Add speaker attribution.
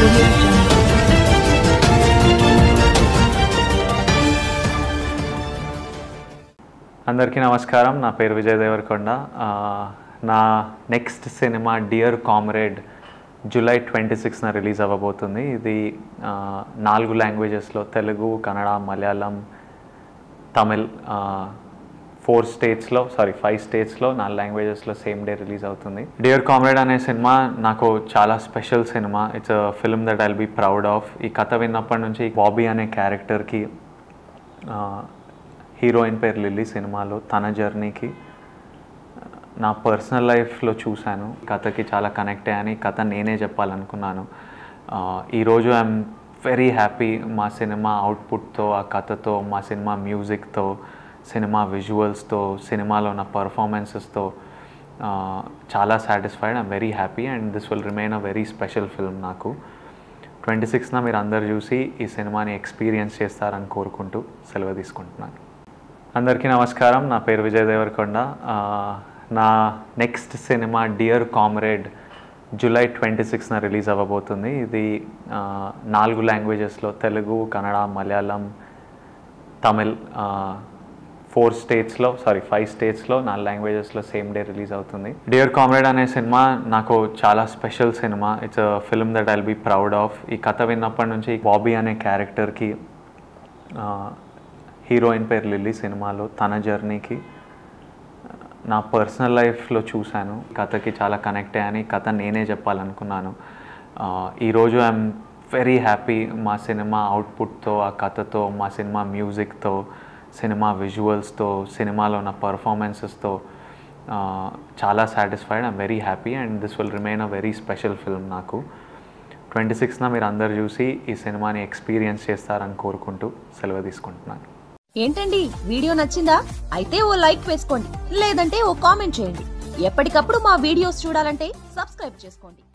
Speaker 1: audio jungle.
Speaker 2: అందరికీ నమస్కారం నా పేరు విజయ్ దేవరకొండ ఆ, నా next cinema Dear Comrade July twenty సిక్స్న రిలీజ్ అవ్వబోతుంది ఇది ఆ, నాలుగు లాంగ్వేజెస్లో తెలుగు కన్నడ మలయాళం తమిళ్ ఫోర్ స్టేట్స్లో సారీ ఫైవ్ స్టేట్స్లో నాలుగు లాంగ్వేజెస్లో సేమ్ డే రిలీజ్ అవుతుంది డియర్ కామ్రేడ్ అనే సినిమా నాకు చాలా special cinema it's film that I'll be proud of ఈ కథ విన్నప్పటి నుంచి బాబీ అనే క్యారెక్టర్కి హీరోయిన్ పేరు లిల్లీ సినిమాలో తన జర్నీకి నా పర్సనల్ లైఫ్లో చూశాను కథకి చాలా కనెక్ట్ అయ్యాను ఈ కథ నేనే చెప్పాలనుకున్నాను ఆ, ఈరోజు ఐఎమ్ వెరీ హ్యాపీ మా సినిమా అవుట్పుట్తో ఆ కథతో మా సినిమా మ్యూజిక్తో సినిమా విజువల్స్తో సినిమాలో నా పర్ఫార్మెన్సెస్తో చాలా satisfied I'm very happy and this will remain a very special film నాకు ట్వంటీ సిక్స్న మీరు అందరు చూసి ఈ సినిమాని ఎక్స్పీరియన్స్ చేస్తారని కోరుకుంటూ సెలవు తీసుకుంటున్నాను అందరికీ నమస్కారం నా పేరు విజయ్ దేవరకొండ ఆ, నా next cinema Dear Comrade July twenty సిక్స్న రిలీజ్ అవ్వబోతుంది ఇది ఆ, నాలుగు లాంగ్వేజెస్లో తెలుగు కన్నడ మలయాళం తమిళ్ ఫోర్ స్టేట్స్లో సారీ ఫైవ్ స్టేట్స్లో నాలుగు లాంగ్వేజెస్లో సేమ్ డే రిలీజ్ అవుతుంది డియర్ కామ్రేడ్ అనే సినిమా నాకు చాలా special cinema it's film that I'll be proud of ఈ కథ విన్నప్పటి నుంచి బాబీ అనే క్యారెక్టర్కి హీరోయిన్ పేరు లిల్లీ సినిమాలో తన జర్నీకి నా పర్సనల్ లైఫ్లో చూశాను కథకి చాలా కనెక్ట్ అయ్యాను ఈ కథ నేనే చెప్పాలనుకున్నాను ఆ, ఈరోజు ఐఎమ్ వెరీ హ్యాపీ మా సినిమా అవుట్పుట్తో ఆ కథతో మా సినిమా మ్యూజిక్తో సినిమా విజువల్స్తో సినిమాలో నా పర్ఫార్మెన్సెస్తో చాలా satisfied I'm very happy and this will remain a very special film నాకు ట్వంటీ సిక్స్న మీరు అందరు చూసి ఈ సినిమాని ఎక్స్పీరియన్స్ చేస్తారని కోరుకుంటూ సెలవు తీసుకుంటున్నాను
Speaker 3: ఏంటండి వీడియో నచ్చిందా అయితే ఓ లైక్ వేసుకోండి లేదంటే ఓ కామెంట్ చేయండి ఎప్పటికప్పుడు మా వీడియోస్ చూడాలంటే సబ్స్క్రైబ్ చేసుకోండి